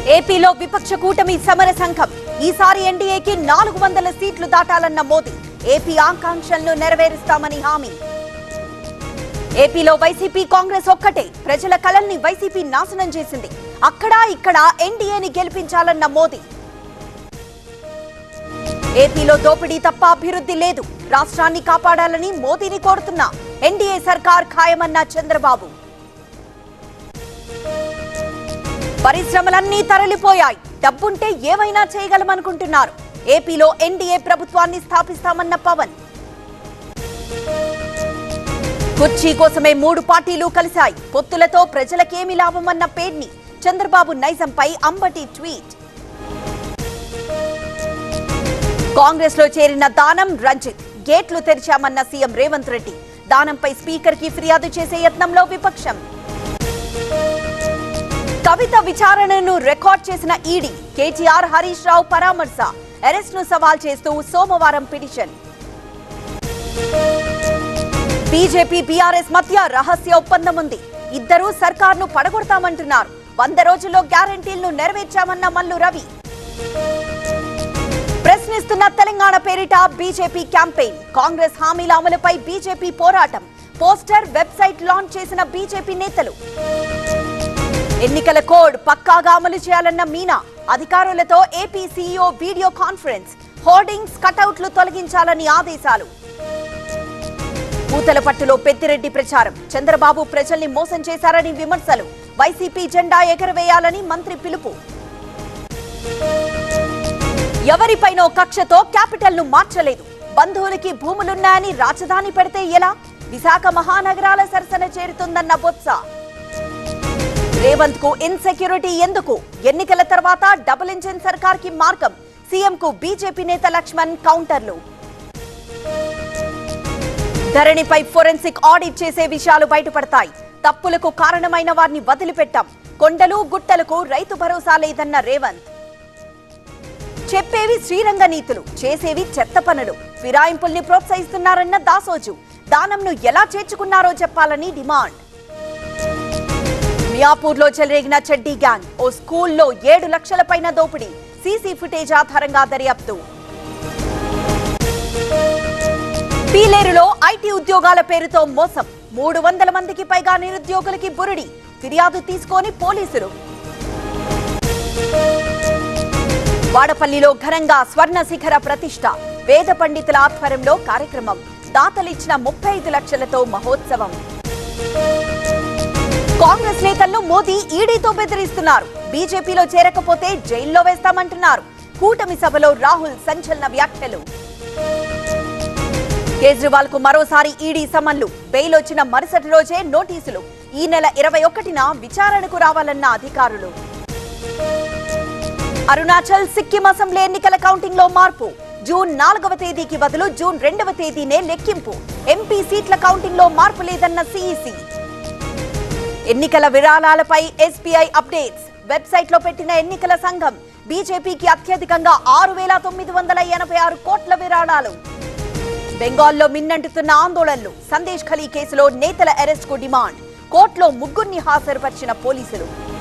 ఏపీలో విపక్ష కూటమి సమర సంఘం ఈసారి ఎన్డీఏకి నాలుగు వందల సీట్లు దాటాలన్న మోదీ ఏపీ ఆకాంక్షలను నెరవేరుస్తామని హామీ ఏపీలో వైసీపీ కాంగ్రెస్ ఒక్కటే ప్రజల కలల్ని వైసీపీ నాశనం చేసింది అక్కడా ఇక్కడ ఎన్డీఏని గెలిపించాలన్న మోదీ ఏపీలో దోపిడీ తప్ప అభివృద్ధి లేదు రాష్ట్రాన్ని కాపాడాలని మోదీని కోరుతున్నా ఎన్డీఏ సర్కార్ ఖాయమన్న చంద్రబాబు పరిశ్రమలన్నీ తరలిపోయాయి డబ్బుంటే ఏమైనా చేయగలమనుకుంటున్నారు ఏపీలో ఎన్డీఏ ప్రభుత్వాన్ని స్థాపిస్తామన్న పవన్ కుర్చీ కోసమే మూడు పార్టీలు కలిశాయి పొత్తులతో ప్రజలకేమి లాభమన్న పేర్ని చంద్రబాబు నైజంపై అంబటి ట్వీట్ కాంగ్రెస్ లో చేరిన దానం రంజిత్ గేట్లు తెరిచామన్న సీఎం రేవంత్ రెడ్డి దానంపై స్పీకర్ కి ఫిర్యాదు చేసే యత్నంలో విపక్షం కవిత విచారణను రికార్డ్ చేసిన ఈడీ కేటీఆర్ హరీష్ రావు పరామర్శ అరెస్ట్ ను సవాల్ చేస్తూ సోమవారం పిటిషన్ బీజేపీ బీఆర్ఎస్ మధ్య రహస్య ఒప్పందం ఉంది ఇద్దరూ సర్కార్ను పడగొడతామంటున్నారు వంద రోజుల్లో గ్యారంటీలను నెరవేర్చామన్న మల్లు రవి ప్రశ్నిస్తున్న తెలంగాణ పేరిట బీజేపీ క్యాంపెయిన్ కాంగ్రెస్ హామీల అమలుపై బీజేపీ పోరాటం పోస్టర్ వెబ్సైట్ లాంచ్ చేసిన బీజేపీ నేతలు ఎన్నికల కోడ్ పక్కాగా అమలు చేయాలన్న మీనా అధికారులతో AP CEO video conference hoardings కటౌట్లు తొలగించాలని ఆదేశాలు పూతలపట్టులో పెద్దిరెడ్డి ప్రచారం చంద్రబాబు ప్రజల్ని మోసం చేశారని విమర్శలు వైసీపీ జెండా ఎగరవేయాలని మంత్రి పిలుపు ఎవరిపైనో కక్షతో క్యాపిటల్ ను మార్చలేదు బంధువులకి భూములున్నాయని రాజధాని పెడితే ఎలా విశాఖ మహానగరాల సరసన చేరుతుందన్న బొత్స రేవంత్ కు ఇన్సెక్యూరిటీ ఎందుకు ఎన్నికల తర్వాత డబుల్ ఇంజిన్ సర్కార్ కి మార్గం సీఎం కు బీజేపీ నేత లక్ష్మణ్ కౌంటర్లు ధరణిపై ఫోరెన్సిక్ ఆడిట్ చేసే విషయాలు బయటపడతాయి తప్పులకు కారణమైన వారిని వదిలిపెట్టాం కొండలు గుట్టలకు రైతు భరోసా లేదన్న రేవంత్ చెప్పేవి శ్రీరంగ నీతులు చేసేవి చెత్త పనులు ఫిరాయింపుల్ని ప్రోత్సహిస్తున్నారన్న దాసోజు దానంను ఎలా చేర్చుకున్నారో చెప్పాలని డిమాండ్ మియాపూర్లో చెలరేగిన చెడ్డీ గ్యాంగ్ ఓ స్కూల్లో ఏడు లక్షల పైన దోపిడీ సీసీ ఫుటేజ్ ఆధారంగా దర్యాప్తు పీలేరులో ఐటీ ఉద్యోగాల పేరుతో మోసం మూడు వందల మందికి పైగా నిరుద్యోగులకి బురుడి ఫిర్యాదు తీసుకొని పోలీసులు వాడపల్లిలో ఘనంగా స్వర్ణ శిఖర ప్రతిష్ట వేద పండితుల ఆధ్వర్యంలో కార్యక్రమం దాతలిచ్చిన ముప్పై ఐదు లక్షలతో మహోత్సవం కాంగ్రెస్ నేతలను మోదీ ఈడీతో బెదిరిస్తున్నారు బీజేపీలో చేరకపోతే జైల్లో వేస్తామంటున్నారు కూటమి సభలో రాహుల్ సంచలన వ్యాఖ్యలు కేజ్రీవాల్ కు మరోసారి ఈడీ సమన్లు బెయిల్ వచ్చిన మరుసటి రోజే నోటీసులు ఈ నెల ఇరవై ఒకటిన విచారణకు రావాలన్న అధికారులు అరుణాచల్ సిక్కిం అసెంబ్లీ ఎన్నికల కౌంటింగ్ లో మార్పు జూన్ నాలుగవ తేదీకి బదులు జూన్ రెండవ తేదీనే లెక్కింపు ఎంపీ సీట్ల కౌంటింగ్ లో మార్పు లేదన్న సిఈసి ఎన్నికల విరాళాలపై ఎస్బీఐ అప్డేట్స్ వెబ్సైట్ లో పెట్టిన ఎన్నికల సంఘం బీజేపీకి అత్యధికంగా ఆరు వేల తొమ్మిది వందల ఎనభై ఆరు కోట్ల విరాళాలు బెంగాల్లో మిన్నంటుతున్న ఆందోళనలు సందేశ్ ఖలీ కేసులో నేతల అరెస్ట్ కు డిమాండ్ కోర్టులో ముగ్గురిని హాజరుపరిచిన పోలీసులు